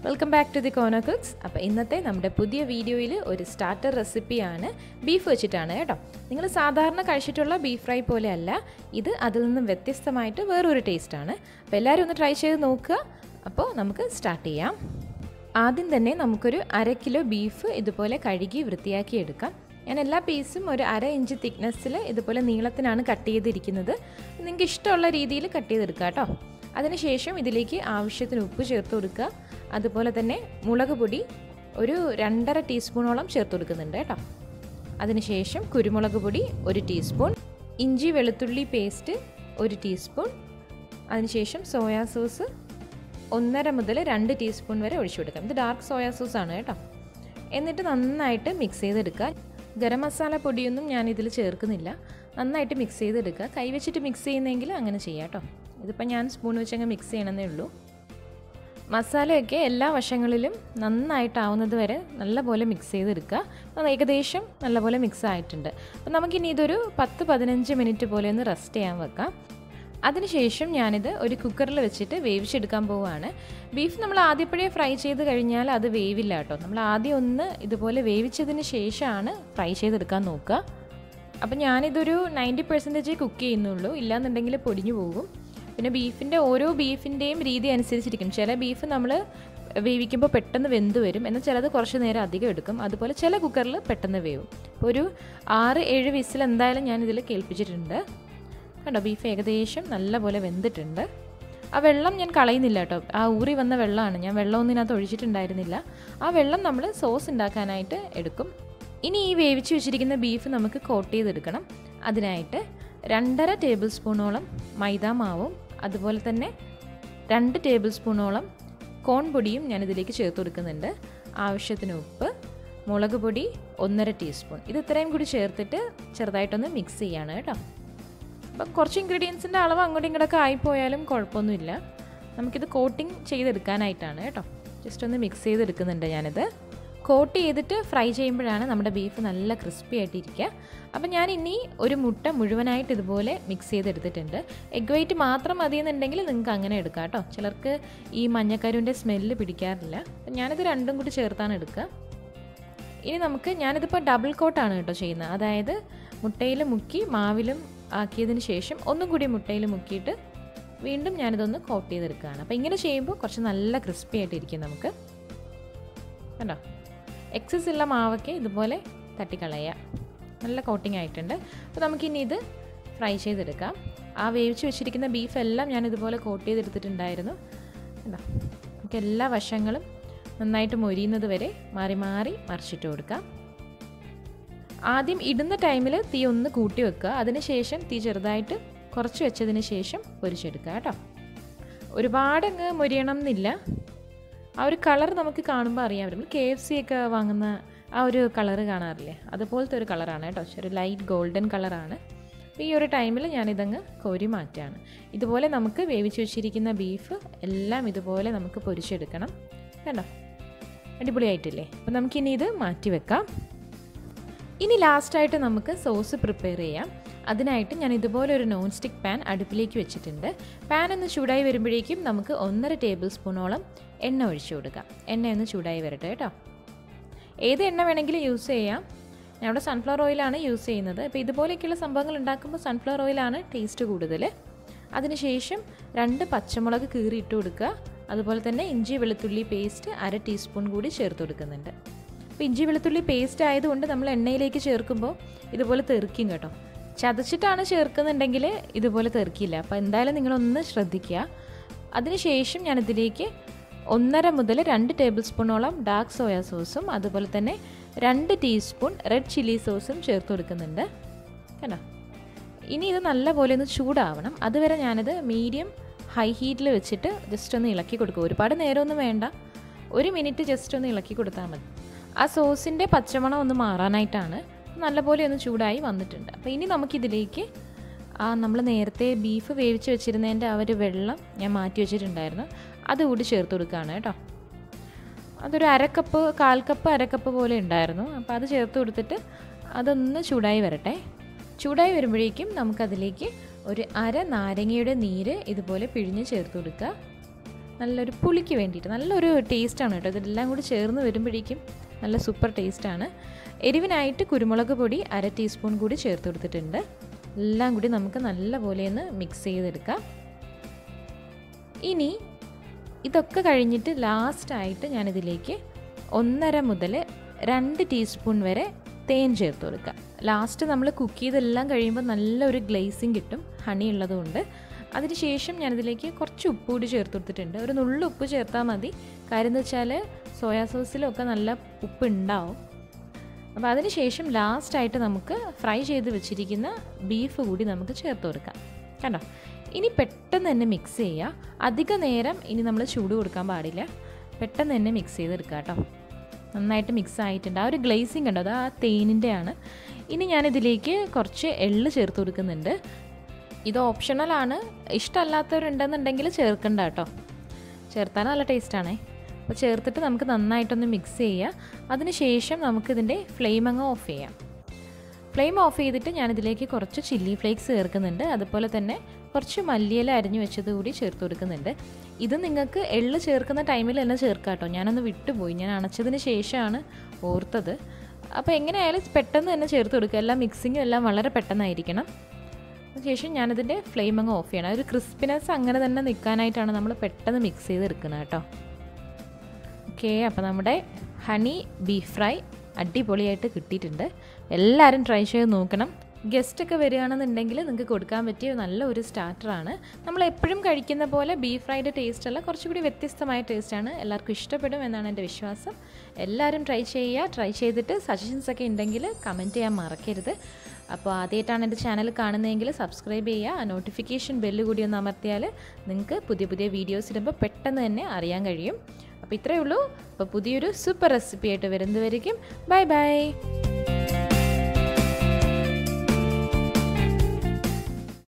welcome back to the കോനോ cooks അപ്പോൾ ഇന്നത്തെ നമ്മുടെ പുതിയ വീഡിയോയിൽ ഒരു സ്റ്റാർട്ടർ റെസിപ്പിയാണ് ബീഫ് വെച്ചിട്ടാണ് കേട്ടോ നിങ്ങൾ സാധാരണ കഴിച്ചിട്ടുള്ള ബീഫ് ഫ്രൈ പോലെയല്ല ഇത് അതിൽ നിന്നും വ്യത്യസ്തമായിട്ട് വേറൊരു ടേസ്റ്റാണ് അപ്പോൾ എല്ലാവരും ഒന്ന് ട്രൈ ചെയ്ത് നോക്കുക അപ്പോൾ നമുക്ക് സ്റ്റാർട്ട് ചെയ്യാം ആദ്യം തന്നെ നമുക്കൊരു അര കിലോ ബീഫ് ഇതുപോലെ കഴുകി വൃത്തിയാക്കി എടുക്കാം ഞാൻ എല്ലാ പീസും ഒരു അര ഇഞ്ച് തിക്നെസ്സിൽ ഇതുപോലെ നീളത്തിനാണ് കട്ട് ചെയ്തിരിക്കുന്നത് നിങ്ങൾക്ക് ഇഷ്ടമുള്ള രീതിയിൽ കട്ട് ചെയ്തെടുക്കുക കേട്ടോ അതിനുശേഷം ഇതിലേക്ക് ആവശ്യത്തിന് ഉപ്പ് ചേർത്ത് കൊടുക്കുക അതുപോലെ തന്നെ മുളക് പൊടി ഒരു രണ്ടര ടീസ്പൂണോളം ചേർത്ത് കൊടുക്കുന്നുണ്ട് കേട്ടോ അതിനുശേഷം കുരുമുളക് പൊടി ഒരു ടീസ്പൂൺ ഇഞ്ചി വെളുത്തുള്ളി പേസ്റ്റ് ഒരു ടീസ്പൂൺ അതിനുശേഷം സോയാ സോസ് ഒന്നര മുതൽ രണ്ട് ടീസ്പൂൺ വരെ ഒഴിച്ചു കൊടുക്കാം ഇത് ഡാർക്ക് സോയാ സോസ് ആണ് കേട്ടോ എന്നിട്ട് നന്നായിട്ട് മിക്സ് ചെയ്തെടുക്കുക ഗരം മസാല പൊടിയൊന്നും ഞാൻ ഇതിൽ ചേർക്കുന്നില്ല നന്നായിട്ട് മിക്സ് ചെയ്തെടുക്കുക കൈവച്ചിട്ട് മിക്സ് ചെയ്യുന്നെങ്കിൽ അങ്ങനെ ചെയ്യാം കേട്ടോ ഇതിപ്പോൾ ഞാൻ സ്പൂൺ വെച്ചങ്ങ് മിക്സ് ചെയ്യണമെന്നേ ഉള്ളൂ മസാലയൊക്കെ എല്ലാ വശങ്ങളിലും നന്നായിട്ടാവുന്നത് വരെ നല്ലപോലെ മിക്സ് ചെയ്തെടുക്കുക അപ്പോൾ ഏകദേശം നല്ലപോലെ മിക്സ് ആയിട്ടുണ്ട് അപ്പോൾ നമുക്കിനി ഇതൊരു പത്ത് പതിനഞ്ച് മിനിറ്റ് പോലെ ഒന്ന് റെസ്റ്റ് ചെയ്യാൻ വെക്കാം അതിനുശേഷം ഞാനിത് ഒരു കുക്കറിൽ വെച്ചിട്ട് വേവിച്ചെടുക്കാൻ പോവുകയാണ് ബീഫ് നമ്മൾ ആദ്യപ്പോഴേ ഫ്രൈ ചെയ്ത് കഴിഞ്ഞാൽ അത് വേവില്ല കേട്ടോ നമ്മൾ ആദ്യം ഒന്ന് ഇതുപോലെ വേവിച്ചതിന് ശേഷമാണ് ഫ്രൈ ചെയ്തെടുക്കാൻ നോക്കുക അപ്പോൾ ഞാനിതൊരു നയൻറ്റി പെർസെൻറ്റേജ് കുക്ക് ചെയ്യുന്നുള്ളൂ ഇല്ലാന്നുണ്ടെങ്കിൽ പൊടിഞ്ഞു പോകും പിന്നെ ബീഫിൻ്റെ ഓരോ ബീഫിൻ്റെയും രീതി അനുസരിച്ചിരിക്കും ചില ബീഫ് നമ്മൾ വേവിക്കുമ്പോൾ പെട്ടെന്ന് വെന്ത് വരും എന്നാൽ ചിലത് കുറച്ച് നേരം അധികം എടുക്കും അതുപോലെ ചില കുക്കറിൽ പെട്ടെന്ന് വേവും അപ്പോൾ ഒരു ആറ് ഏഴ് വിസിൽ എന്തായാലും ഞാൻ ഇതിൽ കേൾപ്പിച്ചിട്ടുണ്ട് കണ്ടോ ബീഫ് ഏകദേശം നല്ലപോലെ വെന്തിട്ടുണ്ട് ആ വെള്ളം ഞാൻ കളയുന്നില്ല കേട്ടോ ആ ഊറി വന്ന വെള്ളമാണ് ഞാൻ വെള്ളമൊന്നും ഇതിനകത്ത് ഒഴിച്ചിട്ടുണ്ടായിരുന്നില്ല ആ വെള്ളം നമ്മൾ സോസ് ഉണ്ടാക്കാനായിട്ട് എടുക്കും ഇനി ഈ വേവിച്ച് വെച്ചിരിക്കുന്ന ബീഫ് നമുക്ക് കോട്ട് ചെയ്തെടുക്കണം അതിനായിട്ട് രണ്ടര ടേബിൾ സ്പൂണോളം മൈദ മാവും അതുപോലെ തന്നെ രണ്ട് ടേബിൾ സ്പൂണോളം കോൺ പൊടിയും ഞാൻ ഇതിലേക്ക് ചേർത്ത് കൊടുക്കുന്നുണ്ട് ആവശ്യത്തിന് ഉപ്പ് മുളക് പൊടി ഒന്നര ടീസ്പൂൺ ഇത് ഇത്രയും കൂടി ചേർത്തിട്ട് ചെറുതായിട്ടൊന്ന് മിക്സ് ചെയ്യാണ് കേട്ടോ അപ്പം കുറച്ച് ഇൻഗ്രീഡിയൻസിൻ്റെ അളവ് അങ്ങോട്ടും ഇങ്ങോട്ടൊക്കെ ആയിപ്പോയാലും കുഴപ്പമൊന്നുമില്ല നമുക്കിത് കോട്ടിങ് ചെയ്തെടുക്കാനായിട്ടാണ് കേട്ടോ ജസ്റ്റ് ഒന്ന് മിക്സ് ചെയ്തെടുക്കുന്നുണ്ട് ഞാനിത് കോട്ട് ചെയ്തിട്ട് ഫ്രൈ ചെയ്യുമ്പോഴാണ് നമ്മുടെ ബീഫ് നല്ല ക്രിസ്പി ആയിട്ടിരിക്കുക അപ്പം ഞാൻ ഇനി ഒരു മുട്ട മുഴുവനായിട്ട് ഇതുപോലെ മിക്സ് ചെയ്തെടുത്തിട്ടുണ്ട് എഗ് വൈറ്റ് മാത്രം മതിയെന്നുണ്ടെങ്കിൽ നിങ്ങൾക്ക് അങ്ങനെ എടുക്കാം കേട്ടോ ചിലർക്ക് ഈ മഞ്ഞക്കരുവിൻ്റെ സ്മെല്ല് പിടിക്കാറില്ല അപ്പം ഞാനിത് രണ്ടും കൂടി ചേർത്താണ് എടുക്കുക ഇനി നമുക്ക് ഞാനിതിപ്പോൾ ഡബിൾ കോട്ടാണ് കേട്ടോ ചെയ്യുന്നത് അതായത് മുട്ടയിൽ മുക്കി മാവിലും ആക്കിയതിന് ശേഷം ഒന്നും കൂടി മുട്ടയിൽ മുക്കിയിട്ട് വീണ്ടും ഞാനിതൊന്ന് കോട്ട് ചെയ്തെടുക്കുകയാണ് അപ്പോൾ ഇങ്ങനെ ചെയ്യുമ്പോൾ കുറച്ച് നല്ല ക്രിസ്പി ആയിട്ടിരിക്കും നമുക്ക് കണ്ടോ എക്സസ് ഉള്ള മാവൊക്കെ ഇതുപോലെ തട്ടിക്കളയുക നല്ല കോട്ടിംഗ് ആയിട്ടുണ്ട് അപ്പോൾ നമുക്കിനി ഇത് ഫ്രൈ ചെയ്തെടുക്കാം ആ വേവിച്ച് വെച്ചിരിക്കുന്ന ബീഫ് എല്ലാം ഞാൻ ഇതുപോലെ കോട്ട് ചെയ്തെടുത്തിട്ടുണ്ടായിരുന്നു കണ്ടോ നമുക്ക് എല്ലാ വശങ്ങളും നന്നായിട്ട് മൊരിയുന്നത് വരെ മാറി മാറി മറിച്ചിട്ട് കൊടുക്കാം ആദ്യം ഇടുന്ന ടൈമിൽ തീ ഒന്ന് കൂട്ടി വെക്കുക അതിനുശേഷം തീ ചെറുതായിട്ട് കുറച്ച് വെച്ചതിന് ശേഷം പൊരിച്ചെടുക്കുക കേട്ടോ ഒരുപാട് അങ്ങ് മൊരിയണം എന്നില്ല ആ ഒരു കളർ നമുക്ക് കാണുമ്പോൾ അറിയാൻ പറ്റും നമ്മൾ കെ എഫ് സി ഒക്കെ വാങ്ങുന്ന ആ ഒരു കളറ് കാണാറില്ലേ അതുപോലത്തെ ഒരു കളറാണ് കേട്ടോ ഒരു ലൈറ്റ് ഗോൾഡൻ കളറാണ് അപ്പോൾ ഈ ഒരു ടൈമിൽ ഞാനിതങ്ങ് കോരി മാറ്റുകയാണ് ഇതുപോലെ നമുക്ക് വേവിച്ച് വെച്ചിരിക്കുന്ന ബീഫ് എല്ലാം ഇതുപോലെ നമുക്ക് പൊരിച്ചെടുക്കണം കണ്ടോ അടിപൊളിയായിട്ടില്ലേ അപ്പോൾ നമുക്കിനി ഇത് മാറ്റി വെക്കാം ഇനി ലാസ്റ്റായിട്ട് നമുക്ക് സോസ് പ്രിപ്പയർ ചെയ്യാം അതിനായിട്ട് ഞാൻ ഇതുപോലെ ഒരു നോൺ സ്റ്റിക്ക് പാൻ അടുപ്പിലേക്ക് വെച്ചിട്ടുണ്ട് പാൻ ഒന്ന് ചൂടായി വരുമ്പോഴേക്കും നമുക്ക് ഒന്നര ടേബിൾ സ്പൂണോളം എണ്ണ ഒഴിച്ചു കൊടുക്കാം എണ്ണ ഒന്ന് ചൂടായി വരട്ടെ കേട്ടോ ഏത് എണ്ണ വേണമെങ്കിലും യൂസ് ചെയ്യാം ഞാൻ ഇവിടെ സൺഫ്ലവർ ഓയിലാണ് യൂസ് ചെയ്യുന്നത് അപ്പോൾ ഇതുപോലെയൊക്കെയുള്ള സംഭവങ്ങൾ ഉണ്ടാക്കുമ്പോൾ സൺഫ്ലവർ ഓയിലാണ് ടേസ്റ്റ് കൂടുതൽ അതിനുശേഷം രണ്ട് പച്ചമുളക് കീറിയിട്ട് കൊടുക്കുക അതുപോലെ തന്നെ ഇഞ്ചി വെളുത്തുള്ളി പേസ്റ്റ് അര ടീസ്പൂൺ കൂടി ചേർത്ത് കൊടുക്കുന്നുണ്ട് അപ്പോൾ ഇഞ്ചി വെളുത്തുള്ളി പേസ്റ്റ് ആയതുകൊണ്ട് നമ്മൾ എണ്ണയിലേക്ക് ചേർക്കുമ്പോൾ ഇതുപോലെ തെറിക്കും കേട്ടോ ചതച്ചിട്ടാണ് ചേർക്കുന്നുണ്ടെങ്കിൽ ഇതുപോലെ തെറിക്കില്ല അപ്പോൾ എന്തായാലും നിങ്ങളൊന്ന് ശ്രദ്ധിക്കുക അതിനുശേഷം ഞാനിതിലേക്ക് ഒന്നര മുതൽ രണ്ട് ടേബിൾ സ്പൂണോളം ഡാർക്ക് സോയാ സോസും അതുപോലെ തന്നെ രണ്ട് ടീസ്പൂൺ റെഡ് ചില്ലി സോസും ചേർത്ത് കൊടുക്കുന്നുണ്ട് കണ്ടോ ഇനി ഇത് നല്ലപോലെ ഒന്ന് ചൂടാവണം അതുവരെ ഞാനിത് മീഡിയം ഹൈ ഹീറ്റിൽ വെച്ചിട്ട് ജസ്റ്റ് ഒന്ന് ഇളക്കി കൊടുക്കുക ഒരുപാട് നേരമൊന്നും വേണ്ട ഒരു മിനിറ്റ് ജസ്റ്റ് ഒന്ന് ഇളക്കി കൊടുത്താൽ മതി ആ സോസിൻ്റെ പച്ചമണം ഒന്ന് മാറാനായിട്ടാണ് നല്ലപോലെ ഒന്ന് ചൂടായി വന്നിട്ടുണ്ട് അപ്പോൾ ഇനി നമുക്കിതിലേക്ക് ആ നമ്മൾ നേരത്തെ ബീഫ് വേവിച്ച് വെച്ചിരുന്നതിൻ്റെ ആ ഒരു വെള്ളം ഞാൻ മാറ്റി വെച്ചിട്ടുണ്ടായിരുന്നു അതുകൂടി ചേർത്ത് കൊടുക്കുകയാണ് കേട്ടോ അതൊരു അരക്കപ്പ് കാൽ കപ്പ് അരക്കപ്പ് പോലെ ഉണ്ടായിരുന്നു അപ്പോൾ അത് ചേർത്ത് കൊടുത്തിട്ട് അതൊന്ന് ചൂടായി വരട്ടെ ചൂടായി വരുമ്പോഴേക്കും നമുക്കതിലേക്ക് ഒരു അര നാരങ്ങയുടെ നീര് ഇതുപോലെ പിഴിഞ്ഞ് ചേർത്ത് കൊടുക്കുക നല്ലൊരു പുളിക്ക് വേണ്ടിയിട്ട് നല്ലൊരു ടേസ്റ്റാണ് കേട്ടോ ഇതെല്ലാം കൂടി ചേർന്ന് വരുമ്പോഴേക്കും നല്ല സൂപ്പർ ടേസ്റ്റാണ് എരിവിനായിട്ട് കുരുമുളക് പൊടി അര ടീസ്പൂൺ കൂടി ചേർത്ത് കൊടുത്തിട്ടുണ്ട് എല്ലാം കൂടി നമുക്ക് നല്ലപോലെ ഒന്ന് മിക്സ് ചെയ്തെടുക്കാം ഇനി ഇതൊക്കെ കഴിഞ്ഞിട്ട് ലാസ്റ്റായിട്ട് ഞാനിതിലേക്ക് ഒന്നര മുതൽ രണ്ട് ടീസ്പൂൺ വരെ തേൻ ചേർത്ത് കൊടുക്കുക ലാസ്റ്റ് നമ്മൾ കുക്ക് ചെയ്തെല്ലാം കഴിയുമ്പോൾ നല്ലൊരു ഗ്ലേസിങ് കിട്ടും ഹണി ഉള്ളതുകൊണ്ട് അതിനുശേഷം ഞാനിതിലേക്ക് കുറച്ച് ഉപ്പ് കൂടി ചേർത്ത് കൊടുത്തിട്ടുണ്ട് ഒരു നുള്ളു ഉപ്പ് ചേർത്താൽ മതി കാര്യം എന്ന് വെച്ചാൽ സോയാ സോസിലൊക്കെ നല്ല ഉപ്പ് ഉണ്ടാവും അപ്പോൾ അതിനുശേഷം ലാസ്റ്റായിട്ട് നമുക്ക് ഫ്രൈ ചെയ്ത് വെച്ചിരിക്കുന്ന ബീഫ് കൂടി നമുക്ക് ചേർത്ത് കൊടുക്കാം കണ്ടോ ഇനി പെട്ടെന്ന് തന്നെ മിക്സ് ചെയ്യുക അധിക നേരം ഇനി നമ്മൾ ചൂട് കൊടുക്കാൻ പാടില്ല പെട്ടെന്ന് തന്നെ മിക്സ് ചെയ്തെടുക്കുക കേട്ടോ നന്നായിട്ട് മിക്സ് ആയിട്ടുണ്ട് ആ ഒരു ഗ്ലേസിങ് ഉണ്ട് അത് ആ തേനിൻ്റെ ആണ് ഇനി ഞാനിതിലേക്ക് കുറച്ച് എള്ള് ചേർത്ത് കൊടുക്കുന്നുണ്ട് ഇത് ഓപ്ഷണലാണ് ഇഷ്ടമല്ലാത്തവരുണ്ടെന്നുണ്ടെങ്കിൽ ചേർക്കണ്ട കേട്ടോ ചേർത്താൽ നല്ല ടേസ്റ്റാണേ അപ്പോൾ ചേർത്തിട്ട് നമുക്ക് നന്നായിട്ടൊന്ന് മിക്സ് ചെയ്യുക അതിനുശേഷം നമുക്കിതിൻ്റെ ഫ്ലെയിം അങ്ങ് ഓഫ് ചെയ്യാം ഫ്ലെയിം ഓഫ് ചെയ്തിട്ട് ഞാനിതിലേക്ക് കുറച്ച് ചില്ലി ഫ്ലേക്സ് ചേർക്കുന്നുണ്ട് അതുപോലെ തന്നെ കുറച്ച് മല്ലിയില അരിഞ്ഞു വെച്ചത് കൂടി ചേർത്ത് കൊടുക്കുന്നുണ്ട് ഇത് നിങ്ങൾക്ക് എള്ള് ചേർക്കുന്ന ടൈമിൽ തന്നെ ചേർക്കാം കേട്ടോ ഞാനൊന്ന് വിട്ടുപോയി ഞാൻ അണച്ചതിന് ശേഷമാണ് ഓർത്തത് അപ്പോൾ എങ്ങനെയായാലും പെട്ടെന്ന് തന്നെ ചേർത്ത് കൊടുക്കുക എല്ലാം മിക്സിങ്ങും എല്ലാം വളരെ പെട്ടെന്നായിരിക്കണം ശേഷം ഞാനതിൻ്റെ ഫ്ലെയിം അങ്ങ് ഓഫ് ചെയ്യണം ഒരു ക്രിസ്പിനെസ് അങ്ങനെ തന്നെ നിൽക്കാനായിട്ടാണ് നമ്മൾ പെട്ടെന്ന് മിക്സ് ചെയ്തെടുക്കുന്നത് കേട്ടോ ഓക്കെ അപ്പോൾ നമ്മുടെ ഹണി ബീഫ് ഫ്രൈ അടിപൊളിയായിട്ട് കിട്ടിയിട്ടുണ്ട് എല്ലാവരും ട്രൈ ചെയ്ത് നോക്കണം ഗസ്റ്റൊക്കെ വരികയാണെന്നുണ്ടെങ്കിൽ നിങ്ങൾക്ക് കൊടുക്കാൻ പറ്റിയ നല്ല ഒരു സ്റ്റാർട്ടറാണ് നമ്മൾ എപ്പോഴും കഴിക്കുന്ന പോലെ ബീഫ് ഫ്രൈഡ് ടേസ്റ്റ് അല്ല കുറച്ചുകൂടി വ്യത്യസ്തമായ ടേസ്റ്റാണ് എല്ലാവർക്കും ഇഷ്ടപ്പെടും എന്നാണ് എൻ്റെ വിശ്വാസം എല്ലാവരും ട്രൈ ചെയ്യുക ട്രൈ ചെയ്തിട്ട് സജഷൻസ് ഒക്കെ ഉണ്ടെങ്കിൽ കമൻറ്റ് ചെയ്യാൻ മറക്കരുത് അപ്പോൾ ആദ്യമായിട്ടാണ് എൻ്റെ ചാനൽ കാണുന്നതെങ്കിൽ സബ്സ്ക്രൈബ് ചെയ്യുക നോട്ടിഫിക്കേഷൻ ബെല്ല് കൂടി ഒന്ന് അമർത്തിയാൽ നിങ്ങൾക്ക് പുതിയ പുതിയ വീഡിയോസ് ഇടുമ്പോൾ പെട്ടെന്ന് തന്നെ അറിയാൻ കഴിയും അപ്പോൾ ഇത്രയേ ഉള്ളൂ അപ്പോൾ പുതിയൊരു സൂപ്പർ റെസിപ്പി ആയിട്ട് വരുന്നതുവരെയും ബൈ ബൈ